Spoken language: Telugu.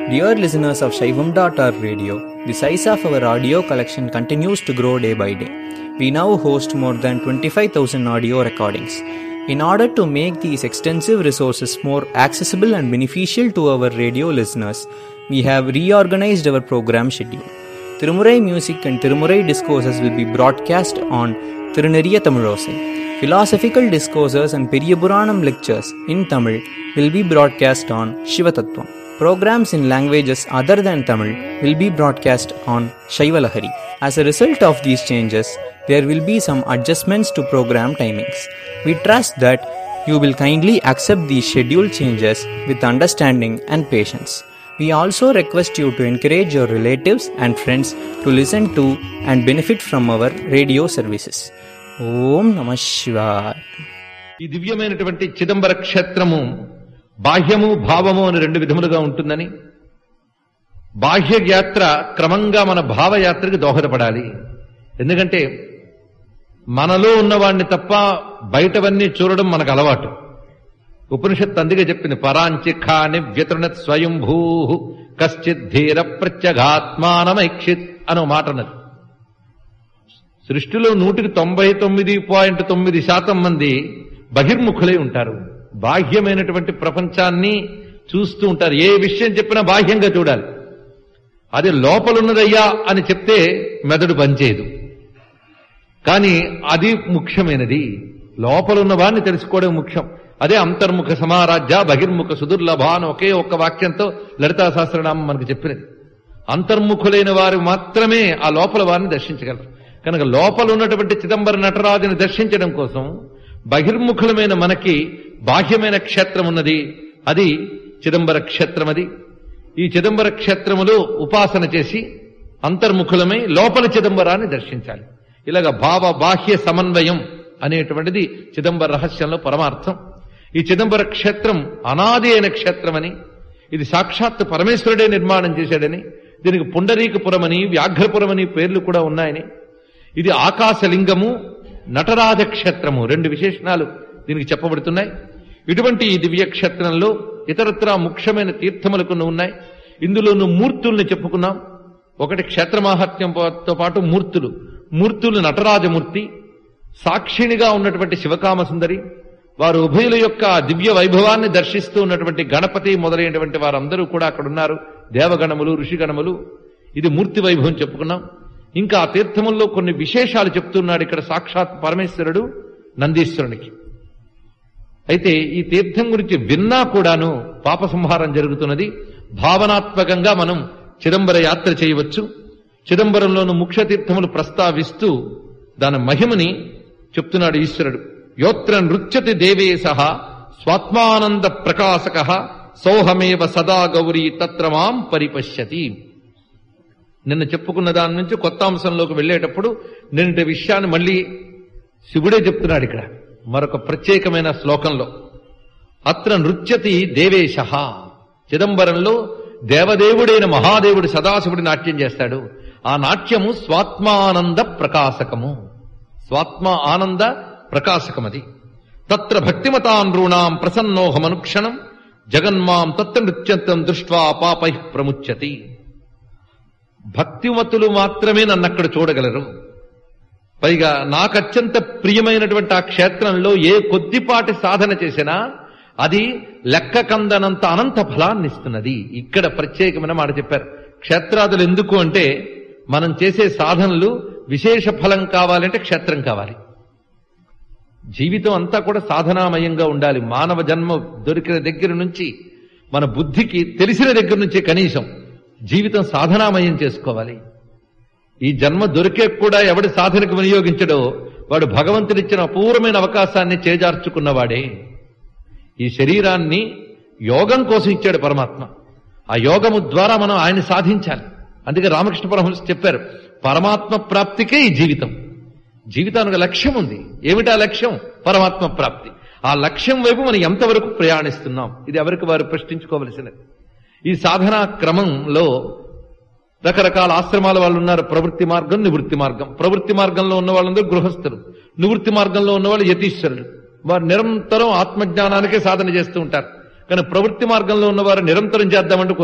Dear listeners of Shaivam.org radio, the size of our audio collection continues to grow day by day. We now host more than 25,000 audio recordings. In order to make these extensive resources more accessible and beneficial to our radio listeners, we have reorganized our program schedule. Tirumurai music and Tirumurai discourses will be broadcast on Tiruneriya Tamilosai. Philosophical discourses and Periyapuranam lectures in Tamil will be broadcast on Shivatattvam. Programs in languages other than Tamil will be broadcast on Shaivalahari. As a result of these changes, there will be some adjustments to program timings. We trust that you will kindly accept these schedule changes with understanding and patience. We also request you to encourage your relatives and friends to listen to and benefit from our radio services. ఓం నమ శివాయ ఈ దివ్యమైనటువంటి చిదంబర క్షేత్రము బాహ్యము భావము అని రెండు విధములుగా ఉంటుందని బాహ్య యాత్ర క్రమంగా మన భావయాత్రకి దోహదపడాలి ఎందుకంటే మనలో ఉన్నవాణ్ణి తప్ప బయటవన్నీ చూడడం మనకు అలవాటు ఉపనిషత్తు అందుకే చెప్పింది పరాంచి ఖాని వ్యతృణత్ స్వయంభూ కశ్చిత్ ధీర ప్రత్యగాత్మానమైక్షిత్ అనో మాట అన్నది సృష్టిలో నూటికి తొంభై తొమ్మిది పాయింట్ తొమ్మిది శాతం మంది బహిర్ముఖులై ఉంటారు బాహ్యమైనటువంటి ప్రపంచాన్ని చూస్తూ ఉంటారు ఏ విషయం చెప్పినా బాహ్యంగా చూడాలి అది లోపలున్నదయ్యా అని చెప్తే మెదడు పనిచేయదు కానీ అది ముఖ్యమైనది లోపలున్న వాడిని తెలుసుకోవడం ముఖ్యం అదే అంతర్ముఖ సమారాజ్య బహిర్ముఖ సుదుర్లభ అని ఒకే ఒక్క వాక్యంతో లలితా సహస్రనామం మనకు చెప్పినది అంతర్ముఖులైన వారు మాత్రమే ఆ లోపల వారిని దర్శించగలరు కనుక లోపల ఉన్నటువంటి చిదంబర నటరాజుని దర్శించడం కోసం బహిర్ముఖులమైన మనకి బాహ్యమైన క్షేత్రం ఉన్నది అది చిదంబర క్షేత్రం అది ఈ చిదంబర క్షేత్రములో ఉపాసన చేసి అంతర్ముఖులమై లోపల చిదంబరాన్ని దర్శించాలి ఇలాగ భావ బాహ్య సమన్వయం అనేటువంటిది చిదంబర రహస్యంలో పరమార్థం ఈ చిదంబర క్షేత్రం అనాది అయిన క్షేత్రమని ఇది సాక్షాత్ పరమేశ్వరుడే నిర్మాణం చేశాడని దీనికి పుండరీకపురమని వ్యాఘ్రపురమని పేర్లు కూడా ఉన్నాయని ఇది ఆకాశలింగము నటరాజ క్షేత్రము రెండు విశేషణాలు దీనికి చెప్పబడుతున్నాయి ఇటువంటి ఈ దివ్య క్షేత్రంలో ఇతరత్రా ముఖ్యమైన కొన్ని ఉన్నాయి ఇందులోనూ మూర్తుల్ని చెప్పుకున్నాం ఒకటి క్షేత్రమాహాత్మ్యంతో పాటు మూర్తులు మూర్తులు నటరాజమూర్తి సాక్షిణిగా ఉన్నటువంటి శివకామ సుందరి వారు ఉభయుల యొక్క దివ్య వైభవాన్ని దర్శిస్తూ ఉన్నటువంటి గణపతి మొదలైనటువంటి వారందరూ కూడా అక్కడ ఉన్నారు దేవగణములు ఋషిగణములు ఇది మూర్తి వైభవం చెప్పుకున్నాం ఇంకా ఆ తీర్థముల్లో కొన్ని విశేషాలు చెప్తున్నాడు ఇక్కడ సాక్షాత్ పరమేశ్వరుడు నందీశ్వరునికి అయితే ఈ తీర్థం గురించి విన్నా కూడాను పాప సంహారం జరుగుతున్నది భావనాత్మకంగా మనం చిదంబర యాత్ర చేయవచ్చు చిదంబరంలోను ముఖ్య తీర్థములు ప్రస్తావిస్తూ దాని మహిమని చెప్తున్నాడు ఈశ్వరుడు యోత్ర నృత్యతి దేవే సహ స్వాత్మానంద ప్రకాశక సౌహమేవ సదా గౌరీ తత్ర మాం పరిపశ్యతి నిన్న చెప్పుకున్న దాని నుంచి కొత్త అంశంలోకి వెళ్ళేటప్పుడు నిన్నటి విషయాన్ని మళ్ళీ శివుడే చెప్తున్నాడు ఇక్కడ మరొక ప్రత్యేకమైన శ్లోకంలో అత్ర నృత్యతి దేవేశ చిదంబరంలో దేవదేవుడైన మహాదేవుడు సదాశివుడి నాట్యం చేస్తాడు ఆ నాట్యము స్వాత్మానంద ప్రకాశకము స్వాత్మ ఆనంద ప్రకాశకమది తత్ర భక్తిమతానృణాం ప్రసన్నోహమనుక్షణం జగన్మాం తత్ర నృత్యంతం దృష్ట్వా పాపై ప్రముచ్యతి భక్తిమతులు మాత్రమే నన్ను అక్కడ చూడగలరు పైగా నాకు అత్యంత ప్రియమైనటువంటి ఆ క్షేత్రంలో ఏ కొద్దిపాటి సాధన చేసినా అది లెక్క కందనంత అనంత ఫలాన్ని ఇస్తున్నది ఇక్కడ ప్రత్యేకమైన మాట చెప్పారు క్షేత్రాదులు ఎందుకు అంటే మనం చేసే సాధనలు విశేష ఫలం కావాలంటే క్షేత్రం కావాలి జీవితం అంతా కూడా సాధనామయంగా ఉండాలి మానవ జన్మ దొరికిన దగ్గర నుంచి మన బుద్ధికి తెలిసిన దగ్గర నుంచి కనీసం జీవితం సాధనామయం చేసుకోవాలి ఈ జన్మ దొరికే కూడా ఎవడి సాధనకు వినియోగించడో వాడు భగవంతుడిచ్చిన అపూర్వమైన అవకాశాన్ని చేజార్చుకున్నవాడే ఈ శరీరాన్ని యోగం కోసం ఇచ్చాడు పరమాత్మ ఆ యోగము ద్వారా మనం ఆయన సాధించాలి అందుకే రామకృష్ణ పరమహంస చెప్పారు పరమాత్మ ప్రాప్తికే ఈ జీవితం జీవితానికి లక్ష్యం ఉంది ఏమిటా లక్ష్యం పరమాత్మ ప్రాప్తి ఆ లక్ష్యం వైపు మనం ఎంతవరకు ప్రయాణిస్తున్నాం ఇది ఎవరికి వారు ప్రశ్నించుకోవలసినది ఈ సాధనా క్రమంలో రకరకాల ఆశ్రమాల వాళ్ళు ఉన్నారు ప్రవృత్తి మార్గం నివృత్తి మార్గం ప్రవృత్తి మార్గంలో ఉన్న వాళ్ళందరూ గృహస్థులు నివృత్తి మార్గంలో ఉన్న వాళ్ళు యతీశ్వరులు వారు నిరంతరం ఆత్మజ్ఞానానికే సాధన చేస్తూ ఉంటారు కానీ ప్రవృత్తి మార్గంలో ఉన్నవారు నిరంతరం చేద్దామంటే